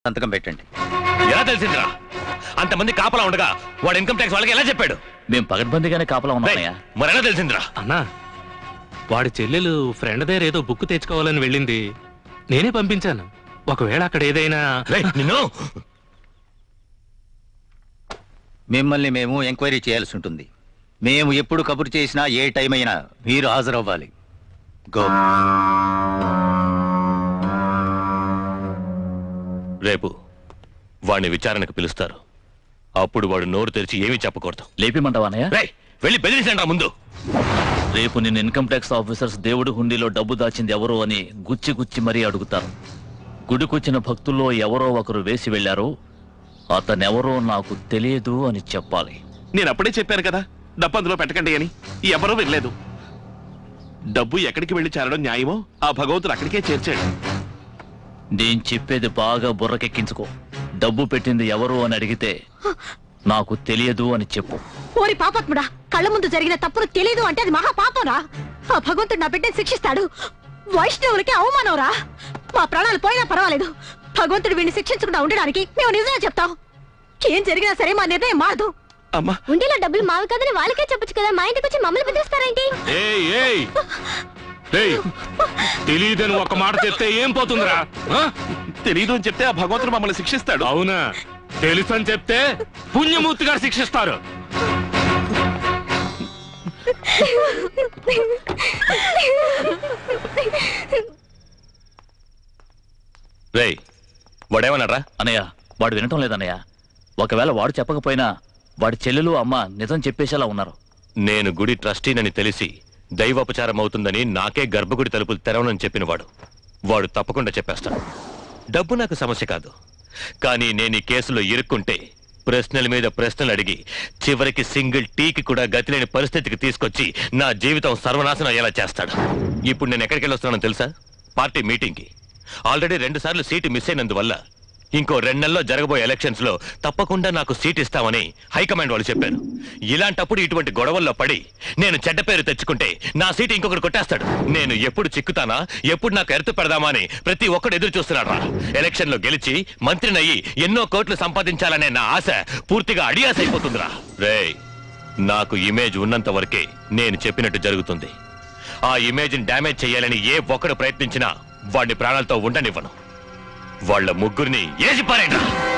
సంతకం పెట్టండి ఎలా తెలిసిందిరా అంతమంది కాపలా ఉండగా వాడు ఇన్కమ్ ట్యాక్స్ వాళ్ళకి ఎలా చెప్పాడు మేము పగడ్బందీగానే కాపలా ఉన్నాం రేయ్, అన్నయ్య మరి ఎలా తెలిసిందిరా అన్నా వాడి చెల్లెలు ఫ్రెండ్ దగ్గర ఏదో బుక్ తెచ్చుకోవాలని వెళ్ళింది నేనే పంపించాను ఒకవేళ అక్కడ ఏదైనా రేయ్, నిన్ను మిమ్మల్ని మేము ఎంక్వైరీ చేయాల్సి ఉంటుంది మేము ఎప్పుడు కబురు చేసినా ఏ టైం అయినా మీరు హాజరవ్వాలి గో రేపు వాడిని విచారణకు పిలుస్తారు అప్పుడు వాడు నోరు తెరిచి ఏమీ చెప్పకూడదు లేపిమంటావా అన్నయ్య రేయ్ వెళ్ళి బెదిరించండి ముందు రేపు నిన్ను ఇన్కమ్ ట్యాక్స్ ఆఫీసర్స్ దేవుడి హుండీలో డబ్బు దాచింది ఎవరు అని గుచ్చి గుచ్చి మరీ అడుగుతారు గుడికొచ్చిన భక్తుల్లో ఎవరో ఒకరు వేసి వెళ్లారు అతనెవరో నాకు తెలియదు అని చెప్పాలి నేను అప్పుడే చెప్పాను కదా డబ్బు అందులో పెట్టకండి అని ఎవరూ వెళ్ళలేదు డబ్బు ఎక్కడికి వెళ్ళి చేరడం న్యాయమో ఆ భగవంతుడు అక్కడికే చేర్చాడు నేను చెప్పేది బాగా బుర్రకెక్కించుకో డబ్బు పెట్టింది ఎవరు అని అడిగితే నాకు తెలియదు అని చెప్పు ఓరి పాపాత్ముడా కళ్ళ ముందు జరిగిన తప్పును తెలియదు అంటే అది మహా పాపంరా ఆ భగవంతుడు నా బిడ్డని శిక్షిస్తాడు వైష్ణవులకి అవమానంరా మా ప్రాణాలు పోయినా పర్వాలేదు భగవంతుడు వీడిని శిక్షించకుండా ఉండడానికి మేము నిజమే చెప్తాం ఏం జరిగినా సరే మా నిర్ణయం మారదు అమ్మా ఉండిలో డబ్బులు మావి కదని వాళ్ళకే చెప్పొచ్చు కదా మా ఇంటికి వచ్చి మమ్మల్ని బెదిరిస్తారేంటి ఏయ్ ఏయ్ ఏయ్ తెలియదని ఒక మాట చెప్తే ఏం పోతుందిరా ఆ? తెలీదు అని చెప్తే ఆ భగవంతుడు మమ్మల్ని శిక్షిస్తాడు అవునా తెలుసని చెప్తే పుణ్యమూర్తి గారు శిక్షిస్తారు రేయ్ వాడేమన్నారా అన్నయ్య వాడు వినటం లేదన్నయ్య ఒకవేళ వాడు చెప్పకపోయినా వాడి చెల్లెలు అమ్మ నిజం చెప్పేసేలా ఉన్నారు నేను గుడి ట్రస్టీనని తెలిసి దైవోపచారం అవుతుందని నాకే గర్భగుడి తలుపులు తెరవనని చెప్పినవాడు వాడు తప్పకుండా చెప్పేస్తాడు డబ్బు నాకు సమస్య కాదు కానీ నేను ఈ కేసులో ఇరుక్కుంటే ప్రశ్నల మీద ప్రశ్నలు అడిగి చివరికి సింగిల్ టీకి కూడా గతిలేని పరిస్థితికి తీసుకొచ్చి నా జీవితం సర్వనాశనం అయ్యేలా చేస్తాడు ఇప్పుడు నేను ఎక్కడికి వెళ్ళొస్తున్నానో తెలుసా పార్టీ మీటింగ్కి ఆల్రెడీ రెండు సార్లు సీటు మిస్ అయినందువల్ల ఇంకో రెండు నెలల్లో జరగబోయే ఎలక్షన్స్ లో తప్పకుండా నాకు సీట్ ఇస్తామని హైకమాండ్ వాళ్ళు చెప్పారు ఇలాంటప్పుడు ఇటువంటి గొడవల్లో పడి నేను చెడ్డ పేరు తెచ్చుకుంటే నా సీట్ ఇంకొకటి కొట్టేస్తాడు నేను ఎప్పుడు చిక్కుతానా ఎప్పుడు నాకు ఎరుతు పెడదామా అని ప్రతి ఒక్కడు ఎదురు చూస్తున్నాడు రా ఎలక్షన్ లో గెలిచి మంత్రినయ్యి ఎన్నో కోట్లు సంపాదించాలనే నా ఆశ పూర్తిగా అడియాస్ అయిపోతుందిరా రేయ్ నాకు ఇమేజ్ ఉన్నంత వరకే నేను చెప్పినట్టు జరుగుతుంది ఆ ఇమేజ్ డ్యామేజ్ చేయాలని ఏ ఒక్కడు ప్రయత్నించినా వాడిని ప్రాణాలతో ఉండనివ్వను వాళ్ళ ముగ్గురిని ఏసి పారేయండి